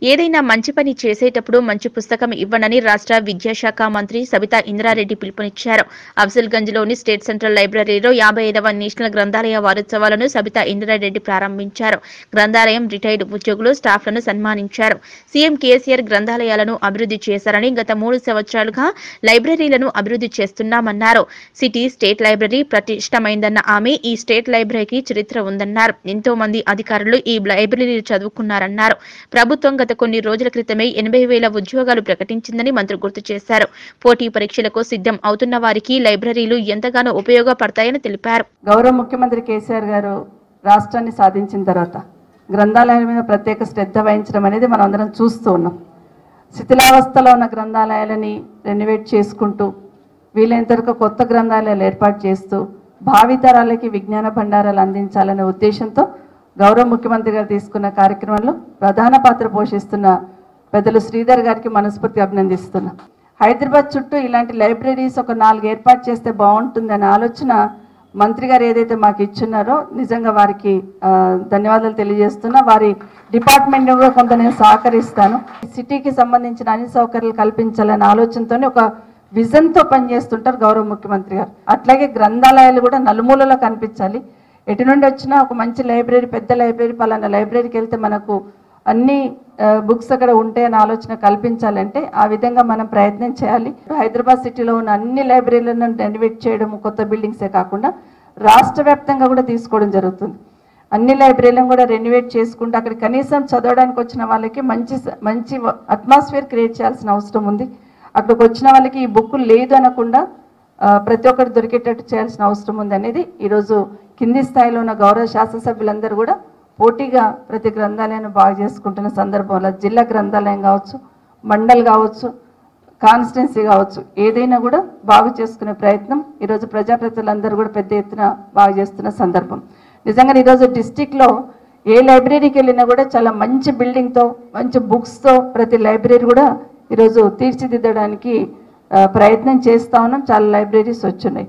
ఏదైనా మంచి పని చేసేటప్పుడు మంచి పుస్తకం ఇవ్వనని రాష్ట్ర విద్యాశాఖ మంత్రి సబితా ఇంద్రారెడ్డి పిలుపునిచ్చారు అఫ్జల్గంజ్ లోని స్టేట్ సెంట్రల్ లైబ్రరీలో యాభై ఐదవ నేషనల్ గ్రంథాలయ వారోత్సవాలను సబితా ఇంద్రారెడ్డి ప్రారంభించారు గ్రంథాలయం రిటైర్డ్ ఉద్యోగులు స్టాఫ్లను సన్మానించారు సీఎం కేసీఆర్ గ్రంథాలయాలను అభివృద్ధి చేశారని గత మూడు సంవత్సరాలుగా లైబ్రరీలను అభివృద్ధి చేస్తున్నామన్నారు సిటీ స్టేట్ లైబ్రరీ ప్రతిష్టమైందన్న ఆమె ఈ స్టేట్ లైబ్రరీకి చరిత్ర ఉందన్నారు ఎంతో మంది అధికారులు ఈ లైబ్రరీ చదువుకున్నారన్నారు ప్రభుత్వం గత కొన్ని రోజుల క్రితమే ఎనభై వేల ఉద్యోగాలు ప్రకటించిందని మంత్రి గుర్తు చేశారు పోటీ పరీక్షలకు సిద్ధం అవుతున్న వారికి లైబ్రరీలు ఎంతగానో ఉపయోగపడతాయని తెలిపారు గౌరవ ముఖ్యమంత్రి కేసీఆర్ గారు రాష్ట్రాన్ని సాధించిన తర్వాత గ్రంథాలయాల మీద ప్రత్యేక శ్రద్ధ వహించడం అనేది మనం అందరం చూస్తూ ఉన్నాం శిథిలావస్థలో ఉన్న గ్రంథాలయాలని రెనోవేట్ చేసుకుంటూ వీలైనంత వరకు కొత్త గ్రంథాలయాలు ఏర్పాటు చేస్తూ భావితరాలకి విజ్ఞాన భండారాలు అందించాలనే ఉద్దేశంతో గౌరవ ముఖ్యమంత్రి గారు తీసుకున్న కార్యక్రమంలో ప్రధాన పాత్ర పోషిస్తున్న పెద్దలు శ్రీధర్ గారికి మనస్ఫూర్తి అభినందిస్తున్నా హైదరాబాద్ చుట్టూ ఇలాంటి లైబ్రరీస్ ఒక నాలుగు ఏర్పాటు చేస్తే బాగుంటుందనే ఆలోచన మంత్రి గారు ఏదైతే మాకు ఇచ్చున్నారో నిజంగా వారికి ఆ, ధన్యవాదాలు తెలియజేస్తున్నా వారి డిపార్ట్మెంట్ కూడా కొంత నేను సహకరిస్తాను సిటీకి సంబంధించిన అన్ని సౌకర్యాలు కల్పించాలనే ఆలోచనతోనే ఒక విజన్తో పనిచేస్తుంటారు గౌరవ ముఖ్యమంత్రి గారు అట్లాగే గ్రంథాలయాలు కూడా నలుమూలలో కనిపించాలి ఎటు నుండి వచ్చినా ఒక మంచి లైబ్రరీ పెద్ద లైబ్రరీ పలానా లైబ్రరీకి వెళ్తే మనకు అన్ని బుక్స్ అక్కడ ఉంటాయని ఆలోచన కల్పించాలంటే ఆ విధంగా మనం ప్రయత్నం చేయాలి హైదరాబాద్ సిటీలో ఉన్న అన్ని లైబ్రరీలను రెనోవేట్ చేయడం కొత్త బిల్డింగ్సే కాకుండా రాష్ట్ర వ్యాప్తంగా కూడా తీసుకోవడం జరుగుతుంది అన్ని లైబ్రరీలను కూడా రెనోవేట్ చేసుకుంటూ అక్కడ కనీసం చదవడానికి వచ్చిన వాళ్ళకి మంచి స- మంచి అట్మాస్ఫియర్ క్రియేట్ చేయాల్సిన అవసరం ఉంది అక్కడికి వచ్చిన వాళ్ళకి ఈ బుక్ లేదు అనకుండా ఆ, ప్రతి ఒక్కరు దొరికేటట్టు చేయాల్సిన అవసరం ఉంది అనేది ఈరోజు కింది స్థాయిలో ఉన్న గౌరవ శాసనసభ్యులందరూ కూడా పోటీగా ప్రతి గ్రంథాలయాన్ని బాగు చేసుకుంటున్న సందర్భంలో జిల్లా గ్రంథాలయం కావచ్చు మండల్ కావచ్చు కాన్స్టిట్యున్సీ కావచ్చు ఏదైనా కూడా బాగు చేసుకునే ప్రయత్నం ఈరోజు ప్రజాప్రతినిధులందరూ కూడా పెద్ద ఎత్తున బాగు చేస్తున్న సందర్భం నిజంగా ఈరోజు డిస్టిక్లో ఏ లైబ్రరీకి వెళ్ళినా కూడా చాలా మంచి బిల్డింగ్తో మంచి బుక్స్తో ప్రతి లైబ్రరీ కూడా ఈరోజు తీర్చిదిద్దడానికి ఆ, ప్రయత్నం చేస్తా ఉన్నాం చాలా లైబ్రరీస్ వచ్చున్నాయి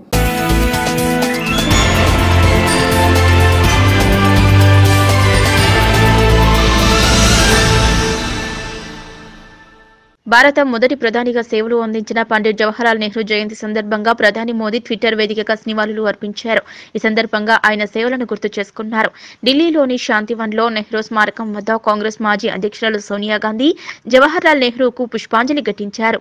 భారత మొదటి ప్రధానిగా సేవలు అందించిన పండిట్ జవహర్లాల్ నెహ్రూ జయంతి సందర్భంగా ప్రధాని మోదీ ట్విట్టర్ వేదికగా నివాళులు అర్పించారు ఈ సందర్భంగా ఆయన సేవలను గుర్తు చేసుకున్నారు ఢిల్లీలోని శాంతివన్లో నెహ్రూ స్మారకం వద్ద కాంగ్రెస్ మాజీ అధ్యక్షురాలు సోనియా గాంధీ జవహర్లాల్ నెహ్రూకు పుష్పాంజలి ఘటించారు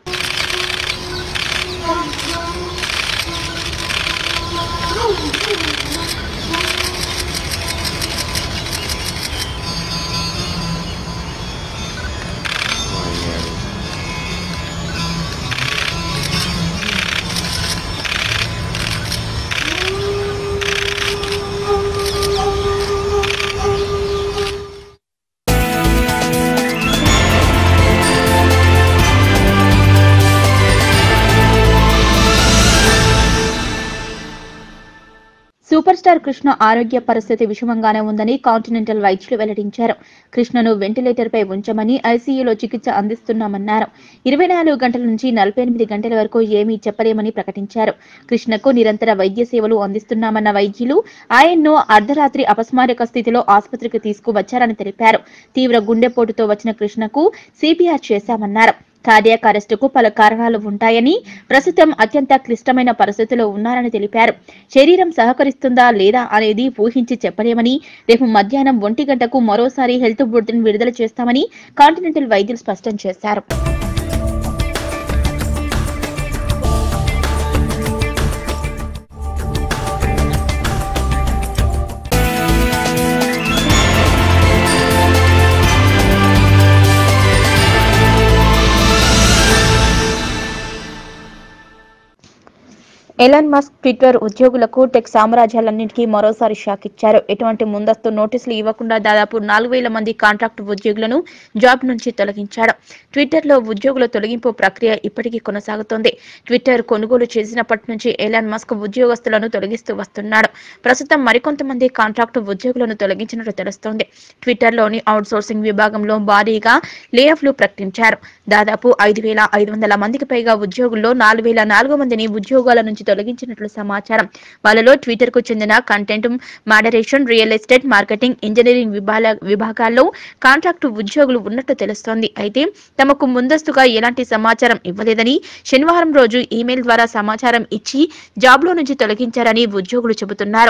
సూపర్ స్టార్ కృష్ణ ఆరోగ్య పరిస్థితి విషమంగానే ఉందని కాంటినెంటల్ వైద్యులు వెల్లడించారు కృష్ణను వెంటిలేటర్ పై ఉంచమని ఐసీయూలో చికిత్స అందిస్తున్నామన్నారు ఇరవై నాలుగు గంటల నుంచి నలభై ఎనిమిది గంటల వరకు ఏమీ చెప్పలేమని ప్రకటించారు కృష్ణకు నిరంతర వైద్య సేవలు అందిస్తున్నామన్న వైద్యులు ఆయన్ను అర్ధరాత్రి అపస్మారక స్థితిలో ఆసుపత్రికి తీసుకువచ్చారని తెలిపారు తీవ్ర గుండెపోటుతో వచ్చిన కృష్ణకు సిపిఆర్ చేశామన్నారు కార్డియాక్ అరెస్టుకు పలు కారణాలు ఉంటాయని ప్రస్తుతం అత్యంత క్లిష్టమైన పరిస్థితిలో ఉన్నారని తెలిపారు శరీరం సహకరిస్తుందా లేదా అనేది ఊహించి చెప్పలేమని రేపు మధ్యాహ్నం ఒంటి గంటకు మరోసారి హెల్త్ బులెటిన్ విడుదల చేస్తామని కాంటినెంటల్ వైద్యులు స్పష్టం చేశారు ఎలాన్ మస్క్ ట్విట్టర్ ఉద్యోగులకు టెక్ సామ్రాజ్యాలన్నింటికీ మరోసారి షాక్ ఇచ్చారు ఎటువంటి ముందస్తు నోటీసులు ఇవ్వకుండా దాదాపు నాలుగు వేల మంది కాంట్రాక్ట్ ఉద్యోగులను జాబ్ నుంచి తొలగించాడు ట్విట్టర్లో ఉద్యోగుల తొలగింపు ప్రక్రియ ఇప్పటికీ కొనసాగుతోంది ట్విట్టర్ కొనుగోలు చేసినప్పటి నుంచి ఎలాన్ మస్క్ ఉద్యోగస్తులను తొలగిస్తూ వస్తున్నాడు ప్రస్తుతం మరికొంతమంది కాంట్రాక్ట్ ఉద్యోగులను తొలగించినట్లు తెలుస్తోంది ట్విట్టర్లోని అవుట్సోర్సింగ్ విభాగంలో భారీగా లేఆఫ్లు ప్రకటించారు దాదాపు ఐదు వేల ఐదు వందల మందికి పైగా ఉద్యోగుల్లో నాలుగు వేల నాలుగు మందిని ఉద్యోగాల నుంచి తొలగించినట్లు సమాచారం వాళ్ళలో ట్విట్టర్ కు చెందిన content moderation real estate marketing engineering విభాగ విభాగాల్లో కాంట్రాక్టు ఉద్యోగులు ఉన్నట్టు తెలుస్తోంది అయితే తమకు ముందస్తుగా ఎలాంటి సమాచారం ఇవ్వలేదని శనివారం రోజు ఈమెయిల్ ద్వారా సమాచారం ఇచ్చి జాబ్లో నుంచి తొలగించారని ఉద్యోగులు చెబుతున్నారు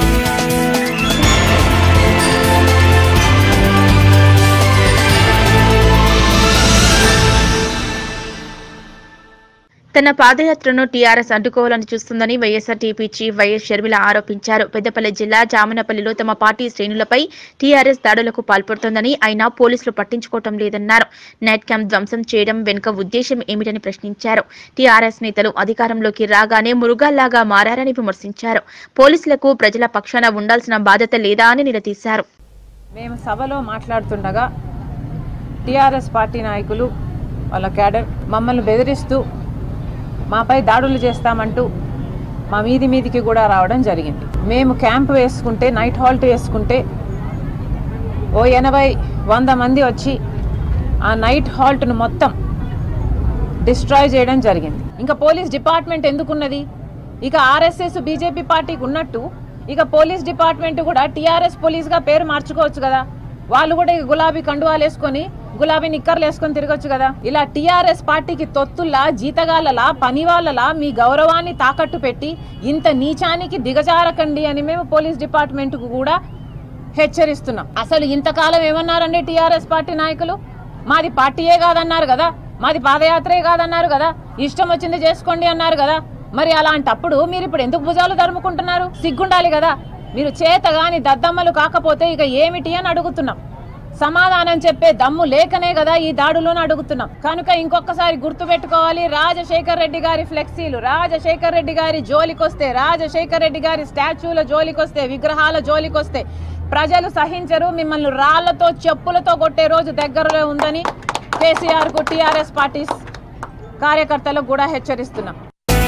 తన పాదయాత్రను టీఆర్ఎస్ అడ్డుకోవాలని చూస్తుందని వైఎస్ఆర్టీపీ చీఫ్ వైఎస్ షర్మిల ఆరోపించారు పెద్దపల్లి జిల్లా జామనపల్లిలో తమ పార్టీ శ్రేణులపై టీఆర్ఎస్ దాడులకు పాల్పడుతోందని అయినా పోలీసులు పట్టించుకోవటం లేదన్నారు నైట్ క్యాంప్ ధ్వంసం చేయడం వెనుక ఉద్దేశం ఏమిటని ప్రశ్నించారు టీఆర్ఎస్ నేతలు అధికారంలోకి రాగానే మురుగాల్లాగా మారారని విమర్శించారు పోలీసులకు ప్రజల పక్షాన ఉండాల్సిన బాధ్యత లేదా అని నిలదీశారు మేము సభలో మాట్లాడుతుండగా టీఆర్ఎస్ పార్టీ నాయకులు వాళ్ళ క్యాడర్ మమ్మల్ని బెదిరిస్తూ మాపై దాడులు చేస్తామంటూ మా మీది మీదికి కూడా రావడం జరిగింది మేము క్యాంప్ వేసుకుంటే నైట్ హాల్ట్ వేసుకుంటే ఓ ఎనభై వంద మంది వచ్చి ఆ నైట్ హాల్ట్ను మొత్తం డిస్ట్రాయ్ చేయడం జరిగింది ఇంకా పోలీస్ డిపార్ట్మెంట్ ఎందుకున్నది ఇక ఆర్ఎస్ఎస్ బీజేపీ పార్టీకి ఉన్నట్టు ఇక పోలీస్ డిపార్ట్మెంట్ కూడా టీఆర్ఎస్ పోలీస్గా పేరు మార్చుకోవచ్చు కదా వాళ్ళు కూడా ఇక గులాబీ కండువాలు వేసుకొని గులాబీ నిక్కర్లు వేసుకొని తిరగొచ్చు కదా ఇలా టీఆర్ఎస్ పార్టీకి తొత్తుల్లా జీతగాళ్ళలా పని వాళ్ళలా మీ గౌరవాన్ని తాకట్టు పెట్టి ఇంత నీచానికి దిగజారకండి అని మేము పోలీస్ డిపార్ట్మెంట్కు కూడా హెచ్చరిస్తున్నాం అసలు ఇంతకాలం ఏమన్నారండి టీఆర్ఎస్ పార్టీ నాయకులు మాది పార్టీయే కాదన్నారు కదా మాది పాదయాత్రే కాదన్నారు కదా ఇష్టం వచ్చింది చేసుకోండి అన్నారు కదా మరి అలాంటప్పుడు మీరు ఇప్పుడు ఎందుకు భుజాలు తరుముకుంటున్నారు సిగ్గుండాలి కదా మీరు చేతగాని దద్దమ్మలు కాకపోతే ఇక ఏమిటి అని అడుగుతున్నాం సమాధానం చెప్పే దమ్ము లేకనే కదా ఈ దాడులను అడుగుతున్నాం కనుక ఇంకొకసారి గుర్తుపెట్టుకోవాలి రాజశేఖర్ రెడ్డి గారి ఫ్లెక్సీలు రాజశేఖర్ రెడ్డి గారి జోలికొస్తే రాజశేఖర్ రెడ్డి గారి స్టాచ్యూల జోలికొస్తే విగ్రహాల జోలికొస్తే ప్రజలు సహించరు మిమ్మల్ని రాళ్లతో చెప్పులతో కొట్టే రోజు దగ్గరలో ఉందని కేసీఆర్ కు టీఆర్ఎస్ పార్టీ కార్యకర్తలకు కూడా హెచ్చరిస్తున్నాం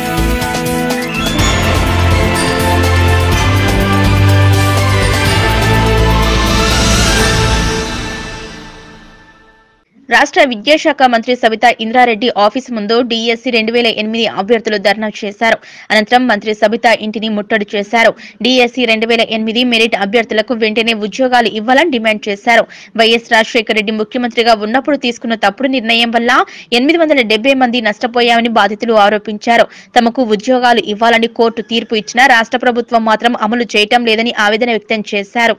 రాష్ట్ర విద్యాశాఖ మంత్రి సబితా ఇంద్రారెడ్డి ఆఫీస్ ముందు డిఎస్సి రెండు వేల ఎనిమిది అభ్యర్థులు ధర్నా చేశారు అనంతరం మంత్రి సబితా ఇంటిని ముట్టడి చేశారు డిఎస్సి రెండు వేల ఎనిమిది మెరిట్ అభ్యర్థులకు వెంటనే ఉద్యోగాలు ఇవ్వాలని డిమాండ్ చేశారు వైఎస్ రాజశేఖర రెడ్డి ముఖ్యమంత్రిగా ఉన్నప్పుడు తీసుకున్న తప్పుడు నిర్ణయం వల్ల ఎనిమిది వందల డెబ్బై మంది నష్టపోయామని బాధితులు ఆరోపించారు తమకు ఉద్యోగాలు ఇవ్వాలని కోర్టు తీర్పు ఇచ్చినా రాష్ట్ర ప్రభుత్వం మాత్రం అమలు చేయటం లేదని ఆవేదన వ్యక్తం చేశారు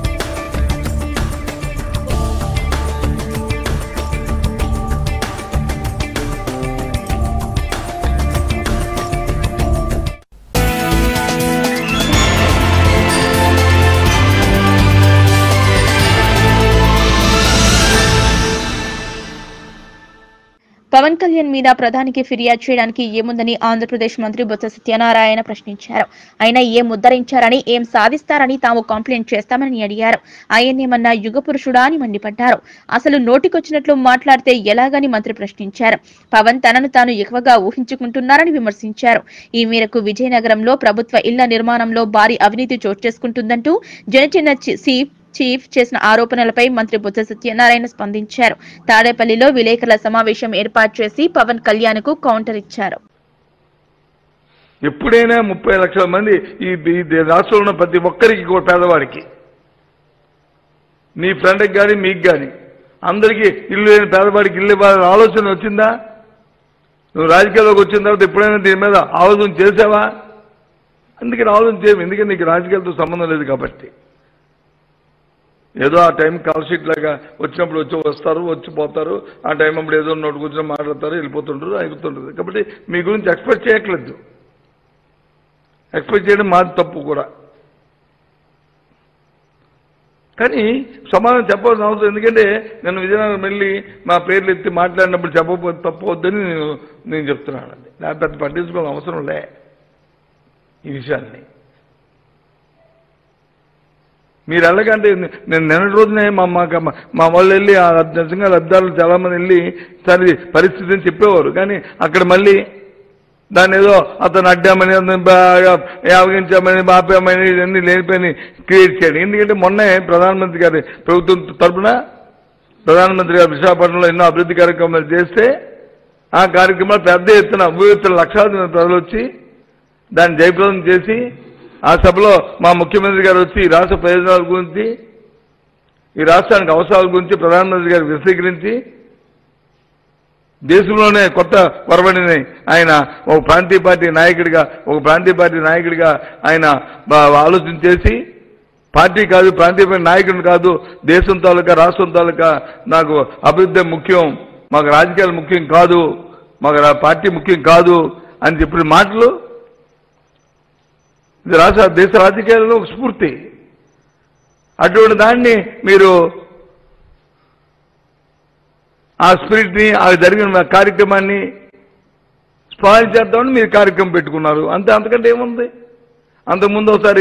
పవన్ కళ్యాణ్ మీద ప్రధానికి ఫిర్యాదు చేయడానికి ఏముందని ఆంధ్రప్రదేశ్ మంత్రి బొత్స సత్యనారాయణ ప్రశ్నించారు ఆయన ఏం ఉద్ధరించారని ఏం సాధిస్తారని తాము కంప్లైంట్ చేస్తామని అడిగారు ఆయన్నేమన్నా యుగ పురుషుడా అని మండిపడ్డారు అసలు నోటికొచ్చినట్లు మాట్లాడితే ఎలాగని మంత్రి ప్రశ్నించారు పవన్ తనను తాను ఎక్కువగా ఊహించుకుంటున్నారని విమర్శించారు ఈ మేరకు విజయనగరంలో ప్రభుత్వ ఇళ్ల నిర్మాణంలో భారీ అవినీతి చోటు చేసుకుంటుందంటూ జనచిన్న చి- సి చీఫ్ చేసిన ఆరోపణలపై మంత్రి బొత్స సత్యనారాయణ స్పందించారు తాడేపల్లిలో విలేకరుల సమావేశం ఏర్పాటు చేసి పవన్ కళ్యాణ్ కు కౌంటర్ ఇచ్చారు ఎప్పుడైనా ముప్పై లక్షల మంది ఈ ఈ రాష్ట్రంలో ఉన్న ప్రతి ఒక్కరికి కూడా పేదవాడికి నీ ఫ్రెండ్కి కానీ మీకు కానీ అందరికీ ఇల్లు లేని పేదవాడికి ఇల్లు ఇవ్వాలనే ఆలోచన వచ్చిందా నువ్వు రాజకీయాల్లోకి వచ్చిన తర్వాత ఎప్పుడైనా దీని మీద ఆలోచన చేసావా అందుకని ఆలోచన చేయము ఎందుకంటే నీకు రాజకీయాలతో సంబంధం లేదు కాబట్టి ఏదో ఆ టైం కాల్ షీట్ లాగా వచ్చినప్పుడు వచ్చి వస్తారు వచ్చి పోతారు ఆ టైం అప్పుడు ఏదో నోటు కూర్చొని మాట్లాడతారు వెళ్ళిపోతుంటారు అయిపోతుంటారు కాబట్టి మీ గురించి ఎక్స్పెక్ట్ చేయట్లేదు ఎక్స్పెక్ట్ చేయడం మాది తప్పు కూడా కానీ సమాధానం చెప్పాల్సిన అవసరం ఎందుకంటే నేను విజయనగరం వెళ్ళి మా పేర్లు ఎత్తి మాట్లాడినప్పుడు చెప్పకపోతే తప్పవద్దని నేను నేను చెప్తున్నాను అది నాకు పెద్ద పట్టించుకోవాల్సిన అవసరం లే ఈ విషయాన్ని మీరు వెళ్ళకంటే నేను నిన్నటి రోజునే మా మా మా వాళ్ళు వెళ్ళి ఆ నిజంగా లబ్ధాలు చాలా మంది వెళ్ళి సరే పరిస్థితిని చెప్పేవారు కానీ అక్కడ మళ్ళీ దాన్ని ఏదో అతను అడ్డామని అతను బాగా యావగించామని బాపామని ఇవన్నీ లేనిపోయి క్రియేట్ చేయడం ఎందుకంటే మొన్నే ప్రధానమంత్రి గారి ప్రభుత్వం తరపున ప్రధానమంత్రి గారు విశాఖపట్నంలో ఎన్నో అభివృద్ధి కార్యక్రమాలు చేస్తే ఆ కార్యక్రమాలు పెద్ద ఎత్తున ఉభయత్తుల లక్షలాది మంది ప్రజలు వచ్చి దాన్ని జయప్రదం చేసి ఆ సభలో మా ముఖ్యమంత్రి గారు వచ్చి ఈ రాష్ట్ర ప్రయోజనాల గురించి ఈ రాష్ట్రానికి అవసరాల గురించి ప్రధానమంత్రి గారు విశదీకరించి దేశంలోనే కొత్త వరవడిని ఆయన ఒక ప్రాంతీయ పార్టీ నాయకుడిగా ఒక ప్రాంతీయ పార్టీ నాయకుడిగా ఆయన బా- ఆలోచన చేసి పార్టీ కాదు ప్రాంతీయ పార్టీ నాయకుడిని కాదు దేశం తాలూకా రాష్ట్రం తాలూకా నాకు అభివృద్ధి ముఖ్యం మాకు రాజకీయాలు ముఖ్యం కాదు మాకు రా- పార్టీ ముఖ్యం కాదు అని చెప్పిన మాటలు ఇది రాష్ట్ర దేశ రాజకీయాలలో ఒక స్ఫూర్తి అటువంటి దాన్ని మీరు ఆ స్పిరిట్ ని ఆ జరిగిన కార్యక్రమాన్ని స్పాయిల్ చేద్దామని మీరు కార్యక్రమం పెట్టుకున్నారు అంతే అంతకంటే ఏముంది అంతకుముందు ఒకసారి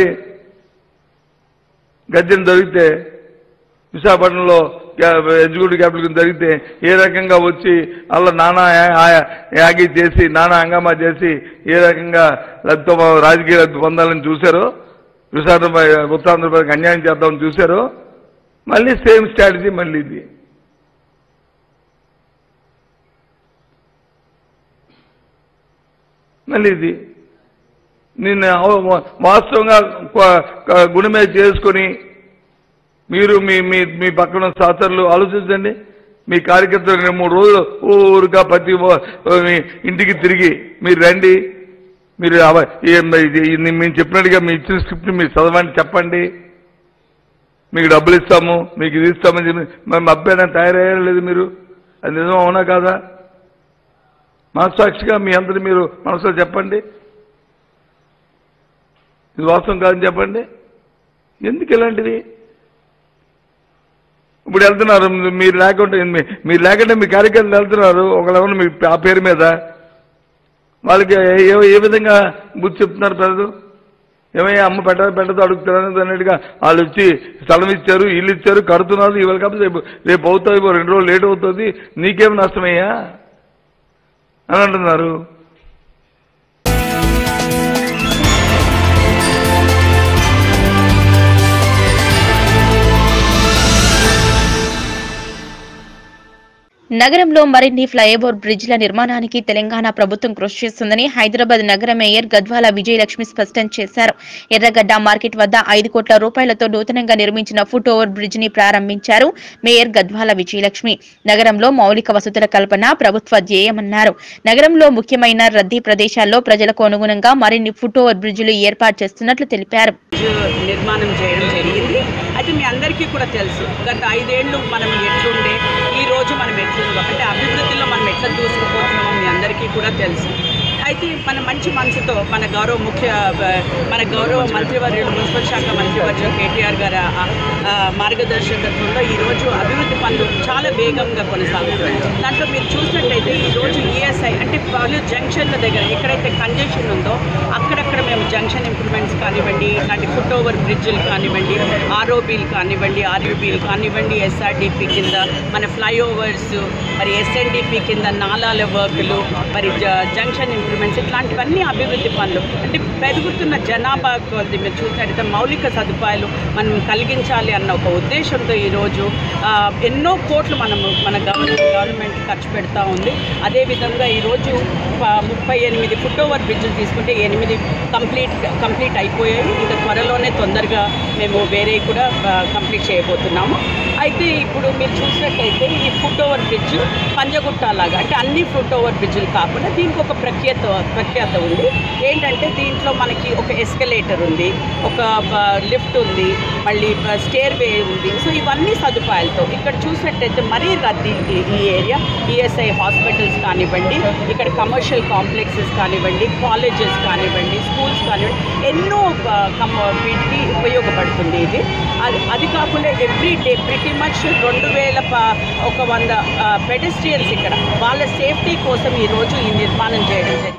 గర్జన జరిగితే విశాఖపట్నంలో ఎగ్జిక్యూటివ్ క్యాపిటల్ జరిగితే ఏ రకంగా వచ్చి అలా నానా యా- యా- యాగి చేసి నానా హంగామా చేసి ఏ రకంగా లబ్ధి రాజకీయ లబ్ధి పొందాలని చూశారో విశాఖ ఉత్తరాంధ్రప్రదేశ్కి అన్యాయం చేద్దామని చూశారో మళ్ళీ సేమ్ స్ట్రాటజీ మళ్ళీ ఇది మళ్ళీ ఇది నిన్న అవ- వాస్తవంగా కొ- క- గుణమే చేసుకొని మీరు మీ మీ మీ పక్కన సహచరులు ఆలోచించండి మీ కార్యకర్తలు రెండు మూడు రోజులు ఊరుగా ప్రతి ఓ- మీ ఇంటికి తిరిగి మీరు రండి మీరు అవ- ఏ- ఇది- ఇది మేము చెప్పినట్టుగా మీ ఇచ్చిన స్క్రిప్ట్ మీరు చదవండి చెప్పండి మీకు డబ్బులు ఇస్తాము మీకు ఇది ఇస్తామని చెప్పి మేము అబ్బాయి తయారయ్యారు లేదు మీరు అది నిజం అవునా కాదా మనస్సాక్షిగా మీ అందరి మీరు మనసులో చెప్పండి ఇది వాస్తవం కాదని చెప్పండి ఎందుకు ఇలాంటివి ఇప్పుడు వెళ్తున్నారు మీరు లేకుంటే మీ- మీరు లేకుంటే మీ కార్యకర్తలు వెళ్తున్నారు ఒకళ్ళెవరు మీ ఆ పేరు మీద వాళ్ళకి ఏ ఏ విధంగా బుద్ధి చెప్తున్నారు ప్రజలు ఏమయ్యా అమ్మ పెట్ట పెట్టదు అడుగుతున్నారు అన్నట్టుగా వాళ్ళు వచ్చి స్థలం ఇచ్చారు ఇల్లు ఇచ్చారు కడుతున్నారు ఇవాళ కాకపోతే రేపు రేపు అవుతుంది రెండు రోజులు లేట్ అవుతుంది నీకేం నష్టమయ్యా అని అంటున్నారు నగరంలో మరిన్ని ఫ్లైఓవర్ బ్రిడ్జ్ల నిర్మాణానికి తెలంగాణ ప్రభుత్వం కృషి చేస్తుందని హైదరాబాద్ నగర మేయర్ గద్వాల విజయలక్ష్మి స్పష్టం చేశారు ఎర్రగడ్డ మార్కెట్ వద్ద ఐదు కోట్ల రూపాయలతో నూతనంగా నిర్మించిన ఫుట్ ఓవర్ బ్రిడ్జ్ ని ప్రారంభించారు మేయర్ గద్వాల విజయలక్ష్మి నగరంలో మౌలిక వసతుల కల్పన ప్రభుత్వ ధ్యేయమన్నారు నగరంలో ముఖ్యమైన రద్దీ ప్రదేశాల్లో ప్రజలకు అనుగుణంగా మరిన్ని ఫుట్ ఓవర్ బ్రిడ్జ్లు ఏర్పాటు చేస్తున్నట్లు తెలిపారు బ్రిడ్జ్ నిర్మాణం చేయడం జరిగింది అయితే మీ అందరికీ కూడా తెలుసు గత ఐదేళ్లు మనం ఎట్లుండే ఈ రోజు మనం ఎట్లుందో అంటే అభివృద్ధిలో మనం ఎట్లా దూసుకుపోతున్నామో మీ అందరికీ కూడా తెలుసు అయితే మన మంచి మనసుతో మన గౌరవ ముఖ్య మన గౌరవ మంత్రివర్యులు మున్సిపల్ శాఖ మంత్రివర్యులు కేటీఆర్ గారి ఆ- ఆ మార్గదర్శకత్వంలో ఈరోజు అభివృద్ధి పనులు చాలా వేగంగా కొనసాగుతున్నాయి దాంట్లో మీరు చూసినట్టయితే ఈరోజు ఈఎస్ఐ అంటే పలు జంక్షన్ల దగ్గర ఎక్కడైతే కంజెషన్ ఉందో అక్కడక్కడ మేము జంక్షన్ ఇంప్రూవ్మెంట్స్ కానివ్వండి ఇట్లాంటి ఫుట్ ఓవర్ బ్రిడ్జ్లు కానివ్వండి ఆర్ఓబీలు కానివ్వండి ఆర్యూబీలు కానివ్వండి ఎస్ఆర్డిపి కింద మన ఫ్లైఓవర్స్ మరి ఎస్ఎన్డిపి కింద నాలాల వర్కులు మరి జ- జంక్షన్ ఇంప్రూవ్మెంట్స్ ఇట్లాంటివన్నీ అభివృద్ధి పనులు అంటే పెరుగుతున్న జనాభా కొద్ది మీరు చూసినట్టయితే మౌలిక సదుపాయాలు మనం కలిగించాలి అన్న ఒక ఉద్దేశంతో ఈరోజు ఆ, ఎన్నో కోట్లు మనము మన గవర్నమెంట్ గవర్నమెంట్ ఖర్చు పెడతా ఉంది అదేవిధంగా ఈరోజు ప- ముప్పై ఎనిమిది ఫుట్ ఓవర్ బ్రిడ్జ్లు తీసుకుంటే ఎనిమిది కంప్లీట్ కంప్లీట్ అయిపోయాయి ఇంకా త్వరలోనే తొందరగా మేము వేరే కూడా కంప్లీట్ చేయబోతున్నాము అయితే ఇప్పుడు మీరు చూసినట్టయితే ఈ ఫుట్ ఓవర్ బ్రిడ్జ్ పంజగుట్ట లాగా అంటే అన్ని ఫుట్ ఓవర్ బ్రిడ్జ్లు కాకుండా దీనికి ఒక ప్రఖ్యాత ప్రఖ్యాత ఉంది ఏంటంటే దీంట్లో మనకి ఒక ఎస్కలేటర్ ఉంది ఒక లిఫ్ట్ ఉంది మళ్ళీ స్టేర్ వే ఉంది సో ఇవన్నీ సదుపాయాలతో ఇక్కడ చూసినట్టయితే మరీ రద్దీ ఈ- ఈ ఏరియా ఈఎస్ఐ హాస్పిటల్స్ కానివ్వండి ఇక్కడ కమర్షియల్ కాంప్లెక్సెస్ కానివ్వండి కాలేజెస్ కానివ్వండి స్కూల్స్ కానివ్వండి ఎన్నో ఆ, కమ- వీటికి ఉపయోగపడుతుంది ఇది అది అది కాకుండా ఎవ్రీ డే ప్రిటీ మచ్ రెండు వేల ప- ఒక వంద పెడెస్ట్రియన్స్ ఇక్కడ వాళ్ళ సేఫ్టీ కోసం ఈరోజు ఈ నిర్మాణం చేయడం జరిగింది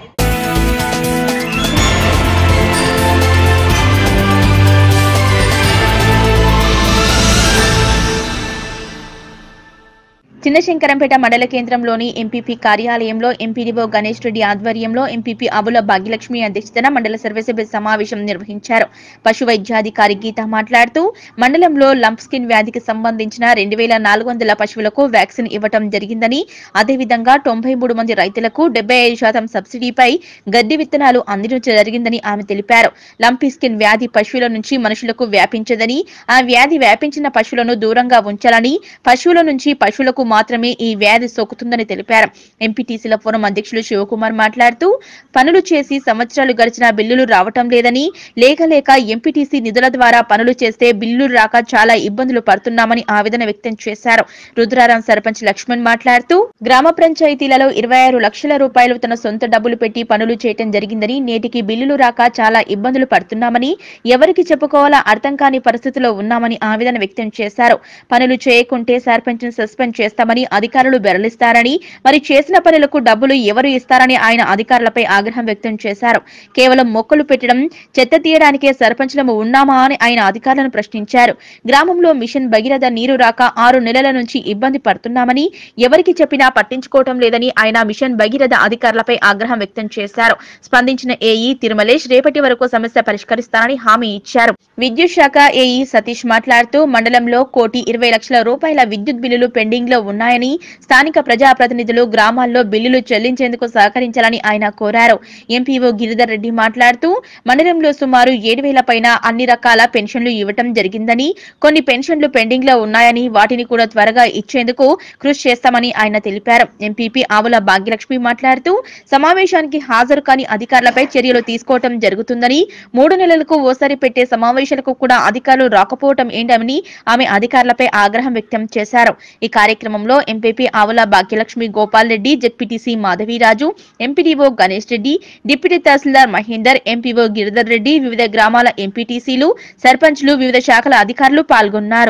చిన్నశంకరంపేట మండల కేంద్రంలోని ఎంపీపీ కార్యాలయంలో ఎంపీడీఓ గణేష్ రెడ్డి ఆధ్వర్యంలో ఎంపీపీ అబుల భాగ్యలక్ష్మి అధ్యక్షతన మండల సర్వసభ్య సమావేశం నిర్వహించారు పశు వైద్యాధికారి గీత మాట్లాడుతూ మండలంలో లంప్ స్కిన్ వ్యాధికి సంబంధించిన రెండు వేల నాలుగు వందల పశువులకు వ్యాక్సిన్ ఇవ్వటం జరిగిందని అదేవిధంగా తొంభై మూడు మంది రైతులకు డెబ్బై ఐదు శాతం సబ్సిడీపై గడ్డి విత్తనాలు అందించడం జరిగిందని ఆమె తెలిపారు లంపీ స్కిన్ వ్యాధి పశువుల నుంచి మనుషులకు వ్యాపించదని ఆ వ్యాధి వ్యాపించిన పశువులను దూరంగా ఉంచాలని పశువుల నుంచి పశువులకు మాత్రమే ఈ వ్యాధి సోకుతుందని తెలిపారు ఎంపీటీసీల ఫోరం అధ్యక్షులు శివకుమార్ మాట్లాడుతూ పనులు చేసి సంవత్సరాలు గడిచినా బిల్లులు రావటం లేదని లేక లేక ఎంపీటీసీ నిధుల ద్వారా పనులు చేస్తే బిల్లులు రాక చాలా ఇబ్బందులు పడుతున్నామని ఆవేదన వ్యక్తం చేశారు రుద్రారం సర్పంచ్ లక్ష్మణ్ మాట్లాడుతూ గ్రామ పంచాయతీలలో ఇరవై ఆరు లక్షల రూపాయలు తన సొంత డబ్బులు పెట్టి పనులు చేయటం జరిగిందని నేటికి బిల్లులు రాక చాలా ఇబ్బందులు పడుతున్నామని ఎవరికి చెప్పుకోవాలా అర్థం కాని పరిస్థితిలో ఉన్నామని ఆవేదన వ్యక్తం చేశారు పనులు చేయకుంటే సర్పంచ్ సస్పెండ్ చేస్తామని అధికారులు బెరలిస్తారని మరి చేసిన పనులకు డబ్బులు ఎవరు ఇస్తారని ఆయన అధికారులపై ఆగ్రహం వ్యక్తం చేశారు కేవలం మొక్కలు పెట్టడం చెత్త తీయడానికే సర్పంచ్లము ఉన్నామా అని ఆయన అధికారులను ప్రశ్నించారు గ్రామంలో మిషన్ భగీరథ నీరు రాక ఆరు నెలల నుంచి ఇబ్బంది పడుతున్నామని ఎవరికి చెప్పినా పట్టించుకోవటం లేదని ఆయన మిషన్ భగీరథ అధికారులపై ఆగ్రహం వ్యక్తం చేశారు స్పందించిన ఏఈ తిరుమలేష్ రేపటి వరకు సమస్య పరిష్కరిస్తానని హామీ ఇచ్చారు విద్యుత్ శాఖ ఏఈ సతీష్ మాట్లాడుతూ మండలంలో కోటి ఇరవై లక్షల రూపాయల విద్యుత్ బిల్లులు పెండింగ్ లో ఉన్నాయని స్థానిక ప్రజాప్రతినిధులు గ్రామాల్లో బిల్లులు చెల్లించేందుకు సహకరించాలని ఆయన కోరారు ఎంపీఓ గిరిధర్ రెడ్డి మాట్లాడుతూ మండలంలో సుమారు ఏడు వేల పైన అన్ని రకాల పెన్షన్లు ఇవ్వటం జరిగిందని కొన్ని పెన్షన్లు పెండింగ్ లో ఉన్నాయని వాటిని కూడా త్వరగా ఇచ్చేందుకు కృషి చేస్తామని ఆయన తెలిపారు ఎంపీపీ ఆవుల భాగ్యలక్ష్మి మాట్లాడుతూ సమావేశానికి హాజరు కాని అధికారులపై చర్యలు తీసుకోవటం జరుగుతుందని మూడు నెలలకు ఓసారి పెట్టే సమావేశాలకు కూడా అధికారులు రాకపోవటం ఏంటని ఆమె అధికారులపై ఆగ్రహం వ్యక్తం చేశారు ఈ కార్యక్రమంలో MPP Avula Bhagyalakshmi Gopal Reddy ZPTC Madhaviraju MPDO Ganesh Reddy deputy tahsildar Mahender MPO Giridhar Reddy వివిధ గ్రామాల ఎంపీటీసీలు సర్పంచ్లు వివిధ శాఖల అధికారులు పాల్గొన్నారు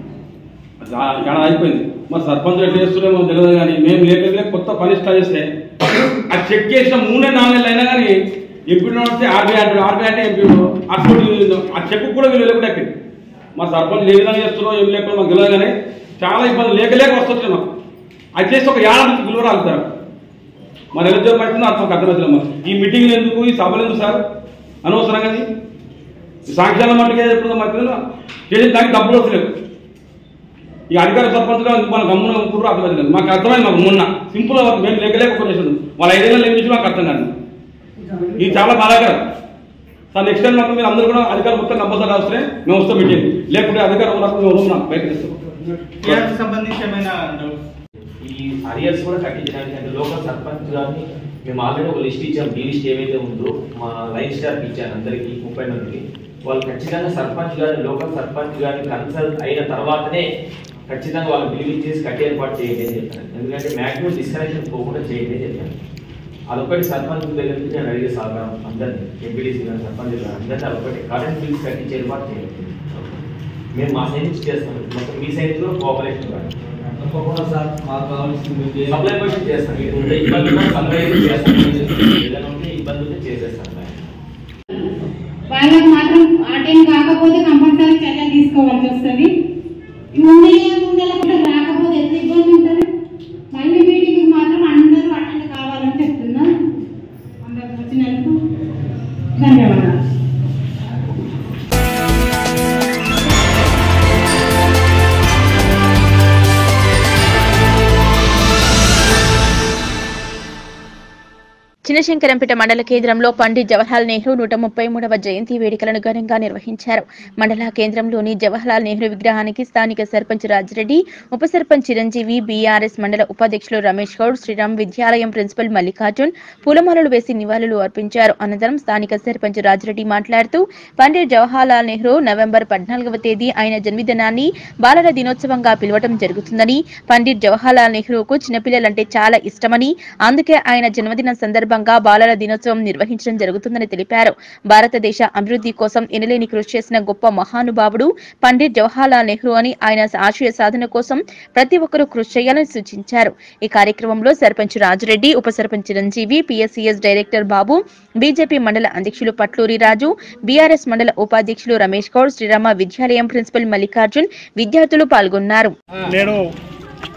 చాలా అయిపోయింది మరి సర్పంచ్ ఎట్లా చేస్తున్నామో తెలియదు కానీ మేము లేకపోతే కొత్త పని స్టార్ట్ చేస్తే అది చెక్ చేసిన మూడే నాలుగు నెలలు అయినా కానీ ఎంపీ వస్తే ఆర్బీఐ అంటాడు ఆర్బీఐ అంటే ఎంపీ అప్పుడు ఆ చెక్ కూడా వీళ్ళు లేకుండా ఎక్కింది మా సర్పంచ్ ఏ విధంగా చేస్తున్నారో ఏం లేకుండా మాకు తెలియదు కానీ చాలా ఇబ్బంది లేక లేక వస్తుంది మాకు అది చేసి ఒక ఏడాది పిలువరు ఆగుతారు మరి ఎలా జరుగుతుందో అర్థం అర్థమవుతుంది మరి ఈ మీటింగ్లు ఎందుకు ఈ సభలు ఎందుకు సార్ అనవసరంగా ఇది? ఈ సాంక్షాల మట్టుకే చెప్తుందో మాకు తెలియదు చేసి దానికి డబ్బులు వస్తలేవు ఈ అధికార సర్పంచ్గా మన గమ్మున కుర్రు అర్థమైంది మాకు అర్థమైంది మాకు మొన్న సింపుల్ మేము లేక లేక కొనేసాడు వాళ్ళ ఐదేళ్ళు ఏం చేసి మాకు అర్థం కాదు ఇది చాలా బాధాకరం సార్ నెక్స్ట్ టైం మాకు మీరు అందరూ కూడా అధికారం మొత్తం కంపల్సరీ వస్తే మేము వస్తాం మీటింగ్ లేకుంటే అధికారం ఉన్నప్పుడు మేము ఉన్నాం బయటకు ఇస్తాం టీఆర్ఎస్ సంబంధించి ఏమైనా ఈ అరియర్స్ కూడా కట్టించడానికి అంటే లోకల్ సర్పంచ్ గారిని మేము ఆల్రెడీ ఒక లిస్ట్ ఇచ్చాం బీ లిస్ట్ ఏవైతే ఉందో మా లైన్ స్టార్కి ఇచ్చాను అందరికి ముప్పై మందికి వాళ్ళు ఖచ్చితంగా సర్పంచ్ గారిని లోకల్ సర్పంచ్ గారిని కన్సల్ట్ అయిన తర్వాతనే ఖచ్చితంగా వాళ్ళు బిల్ ఇచ్చేసి కట్టి ఏర్పాటు చేయండి అని చెప్పాను ఎందుకంటే మ్యాక్సిమం డిస్కనెక్షన్ పోకుండా చేయండి అని చెప్పాను అదొకటి సర్పంచ్ దగ్గర నుంచి నేను అడిగే సహకారం అందరినీ ఎంపీడీసీ గారు సర్పంచ్ గారు అందరినీ అదొకటి కరెంట్ బిల్స్ కట్టించి ఏర్పాటు చేయండి మేము మా సైడ్ నుంచి చేస్తాం మొత్తం మీ సైడ్ కూడా కోఆపరేషన్ కానీ తప్పకుండా సార్ మాకు కావాల్సింది సప్లై క్వశ్చన్ చేస్తాను మీకు ఉండే ఇబ్బందులు సప్లై చేస్తాను ఏదైనా ఉంటే ఇబ్బంది ఉంటే చేసేస్తాను వాళ్ళకి మాత్రం అటెండ్ కాకపోతే కంపల్సరీ చర్య తీసుకోవాల్సి వస్తుంది ముందే ముందే కూడా రాకపోతే ఎంత ఇబ్బంది ఉంటుంది మళ్ళీ మీటింగ్ మాత్రం అందరూ అటెండ్ కావాలని చెప్తున్నా అందరికి వచ్చినందుకు ధన్యవాదాలు చిన్నశంకరంపేట మండల కేంద్రంలో పండిత్ జవహర్లాల్ నెహ్రూ నూట ముప్పై మూడవ జయంతి వేడుకలను ఘనంగా నిర్వహించారు మండల కేంద్రంలోని జవహర్లాల్ నెహ్రూ విగ్రహానికి స్థానిక సర్పంచ్ రాజిరెడ్డి ఉప సర్పంచ్ చిరంజీవి బీఆర్ఎస్ మండల ఉపాధ్యక్షులు రమేష్ గౌడ్ శ్రీరామ్ విద్యాలయం ప్రిన్సిపల్ మల్లికార్జున్ పూలమాలలు వేసి నివాళులు అర్పించారు అనంతరం స్థానిక సర్పంచ్ రాజిరెడ్డి మాట్లాడుతూ పండిత్ జవహర్లాల్ నెహ్రూ నవంబర్ పద్నాలుగవ తేదీ ఆయన జన్మదినాన్ని బాలల దినోత్సవంగా పిలవటం జరుగుతుందని పండిత్ జవహర్లాల్ నెహ్రూకు చిన్నపిల్లలంటే చాలా ఇష్టమని అందుకే ఆయన జన్మదిన సందర్భంగా బాలల దినోత్సవం నిర్వహించడం జరుగుతుందని తెలిపారు భారతదేశ అభివృద్ధి కోసం ఎనలేని కృషి చేసిన గొప్ప మహానుభావుడు పండిత్ జవహర్లాల్ నెహ్రూ అని ఆయన ఆశయ సాధన కోసం ప్రతి ఒక్కరూ కృషి చేయాలని సూచించారు ఈ కార్యక్రమంలో సర్పంచ్ రాజురెడ్డి ఉప sarpanch Chiranjeevi PSCS director Babu BJP మండల అధ్యక్షులు పట్లూరి రాజు బీఆర్ఎస్ మండల ఉపాధ్యక్షులు రమేష్ గౌడ్ శ్రీరామ విద్యాలయం ప్రిన్సిపల్ మల్లికార్జున్ విద్యార్థులు పాల్గొన్నారు నేడు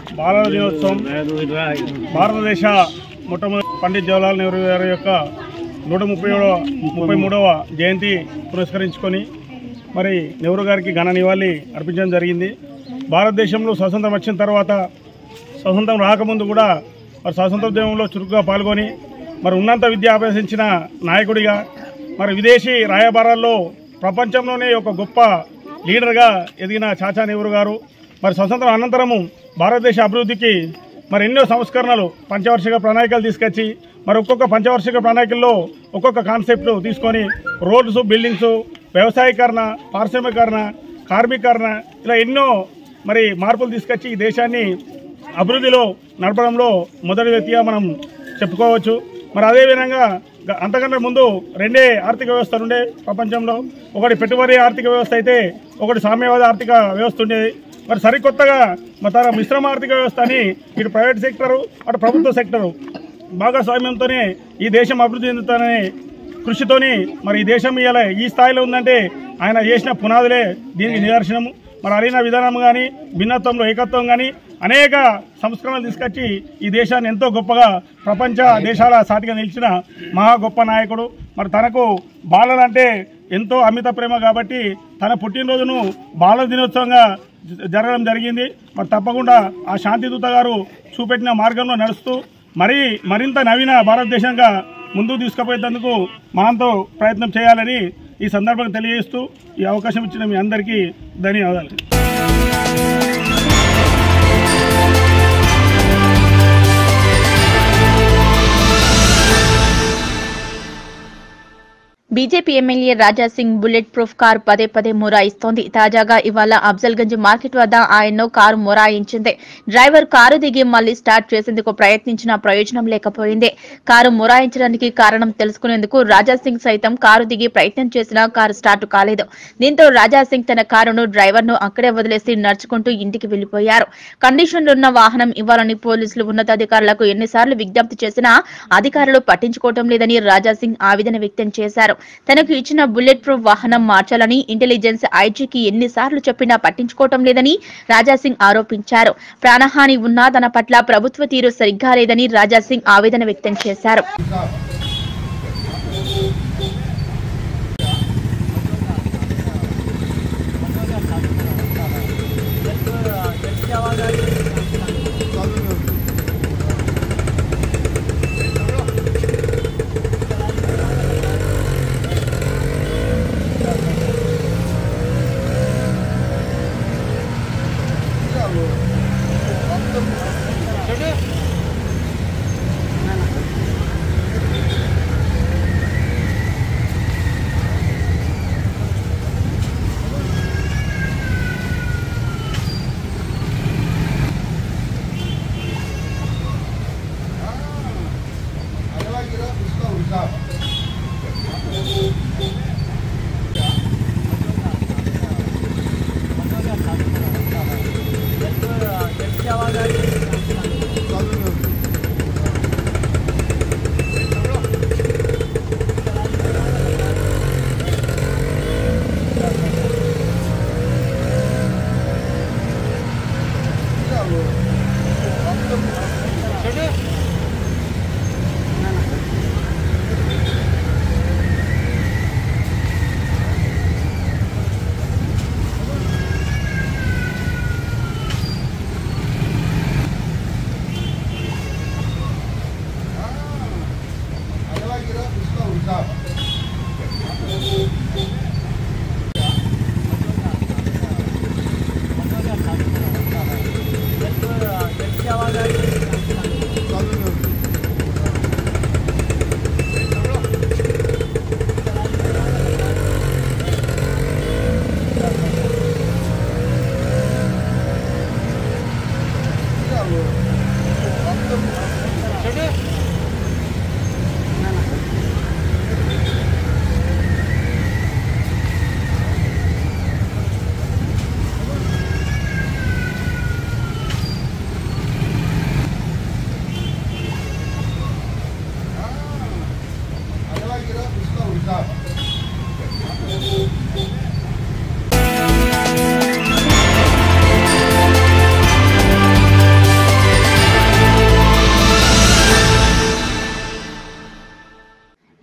బాలల దినోత్సవం భారతదేశ మొట్టమొదటి పండిత్ జవహర్లాల్ నెహ్రూ గారి యొక్క నూట ముప్పై ఏడవ ముప్పై మూడవ జయంతి పురస్కరించుకొని మరి నెహ్రూ గారికి ఘన నివాళి అర్పించడం జరిగింది భారతదేశంలో స్వతంత్రం వచ్చిన తర్వాత స్వతంత్రం రాకముందు కూడా మరి స్వాతంత్రోద్యమంలో చురుకుగా పాల్గొని మరి ఉన్నంత విద్య అభ్యసించిన నాయకుడిగా మరి విదేశీ రాయబారాల్లో ప్రపంచంలోనే ఒక గొప్ప లీడర్గా ఎదిగిన చాచా నెహ్రూ గారు మరి స్వతంత్రం అనంతరము భారతదేశ అభివృద్ధికి మరి ఎన్నో సంస్కరణలు పంచవార్షిక ప్రణాళికలు తీసుకొచ్చి మరి ఒక్కొక్క పంచవార్షిక ప్రణాళికల్లో ఒక్కొక్క కాన్సెప్ట్ తీసుకొని రోడ్స్ బిల్డింగ్స్ వ్యవసాయీకరణ పారిశ్రామికరణ కార్మికరణ ఇలా ఎన్నో మరి మార్పులు తీసుకొచ్చి ఈ దేశాన్ని అభివృద్ధిలో నడపడంలో మొదటి వ్యక్తిగా మనం చెప్పుకోవచ్చు మరి అదేవిధంగా గ- అంతకంటే ముందు రెండే ఆర్థిక వ్యవస్థలు ఉండే ప్రపంచంలో ఒకటి పెట్టుబడి ఆర్థిక వ్యవస్థ అయితే ఒకటి సామ్యవాద ఆర్థిక వ్యవస్థ ఉండేది మరి సరికొత్తగా మరి తన మిశ్రమ ఆర్థిక వ్యవస్థ అని ఇటు ప్రైవేట్ సెక్టరు అటు ప్రభుత్వ సెక్టరు భాగస్వామ్యంతోనే ఈ దేశం అభివృద్ధి చెందుతానని కృషితోని మరి ఈ దేశం ఇవాళ ఈ స్థాయిలో ఉందంటే ఆయన చేసిన పునాదులే దీనికి నిదర్శనము మరి అడిగిన విధానం కానీ భిన్నత్వంలో ఏకత్వం కానీ అనేక సంస్కరణలు తీసుకొచ్చి ఈ దేశాన్ని ఎంతో గొప్పగా ప్రపంచ దేశాల సాటిగా నిలిచిన మహా గొప్ప నాయకుడు మరి తనకు బాలలంటే ఎంతో అమిత ప్రేమ కాబట్టి తన పుట్టినరోజును బాలల దినోత్సవంగా జ- జరగడం జరిగింది మరి తప్పకుండా ఆ శాంతిదూత గారు చూపెట్టిన మార్గంలో నడుస్తూ మరి మరింత నవీన భారతదేశంగా ముందుకు తీసుకుపోయేందుకు మనంతో ప్రయత్నం చేయాలని ఈ సందర్భంగా తెలియజేస్తూ ఈ అవకాశం ఇచ్చిన మీ అందరికీ ధన్యవాదాలు BJP MLA Raja Singh bullet proof car పదే పదే మొరాయిస్తోంది తాజాగా ఇవాళ అఫ్జల్గంజ్ మార్కెట్ వద్ద ఆయన్ను కారు మొరాయించింది డ్రైవర్ కారు దిగి మళ్లీ స్టార్ట్ చేసేందుకు ప్రయత్నించినా ప్రయోజనం లేకపోయింది కారు మొరాయించడానికి కారణం తెలుసుకునేందుకు రాజా సింగ్ సైతం కారు దిగి ప్రయత్నం చేసినా కారు స్టార్ట్ కాలేదు దీంతో రాజా సింగ్ తన కారును డ్రైవర్ ను అక్కడే వదిలేసి నడుచుకుంటూ ఇంటికి వెళ్లిపోయారు కండిషన్లున్న వాహనం ఇవ్వాలని పోలీసులు ఉన్నతాధికారులకు ఎన్నిసార్లు విజ్ఞప్తి చేసినా అధికారులు పట్టించుకోవటం లేదని రాజా సింగ్ ఆవేదన వ్యక్తం చేశారు తనకు ఇచ్చిన బుల్లెట్ ప్రూఫ్ వాహనం మార్చాలని ఇంటెలిజెన్స్ ఐజీకి ఎన్నిసార్లు చెప్పినా పట్టించుకోవటం లేదని రాజా సింగ్ ఆరోపించారు ప్రాణహాని ఉన్నా తన పట్ల ప్రభుత్వ తీరు సరిగ్గా లేదని రాజా సింగ్ ఆవేదన వ్యక్తం చేశారు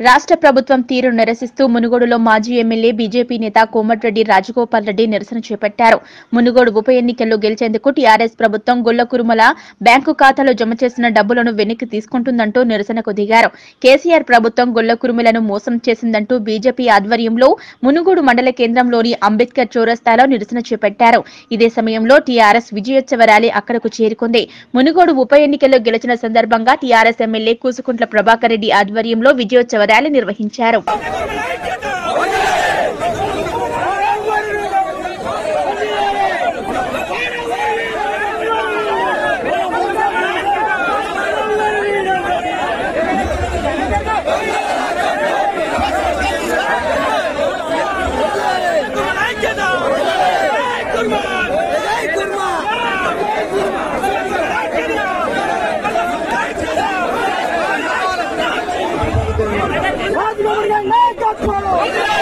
రాష్ట్ర ప్రభుత్వం తీరు నిరసిస్తూ మునుగోడులో మాజీ ఎమ్మెల్యే బీజేపీ నేత కోమటిరెడ్డి రాజగోపాల్ రెడ్డి నిరసన చేపట్టారు మునుగోడు ఉప ఎన్నికల్లో గెలిచేందుకు టీఆర్ఎస్ ప్రభుత్వం గొల్ల కురుమల బ్యాంకు ఖాతాలో జమ చేసిన డబ్బులను వెనక్కి తీసుకుంటుందంటూ నిరసనకు దిగారు కేసీఆర్ ప్రభుత్వం గొల్ల కురుమలను మోసం చేసిందంటూ బీజేపీ ఆధ్వర్యంలో మునుగోడు మండల కేంద్రంలోని అంబేద్కర్ చౌరస్తాలో నిరసన చేపట్టారు ఇదే సమయంలో టీఆర్ఎస్ విజయోత్సవ ర్యాలీ అక్కడకు చేరుకుంది మునుగోడు ఉప ఎన్నికల్లో గెలిచిన సందర్భంగా టీఆర్ఎస్ ఎమ్మెల్యే కూసుకుంట్ల ప్రభాకర్ రెడ్డి ఆధ్వర్యంలో విజయోత్సవ ర్యాలీ నిర్వహించారు రాజమౌళి గారి నాయకత్వం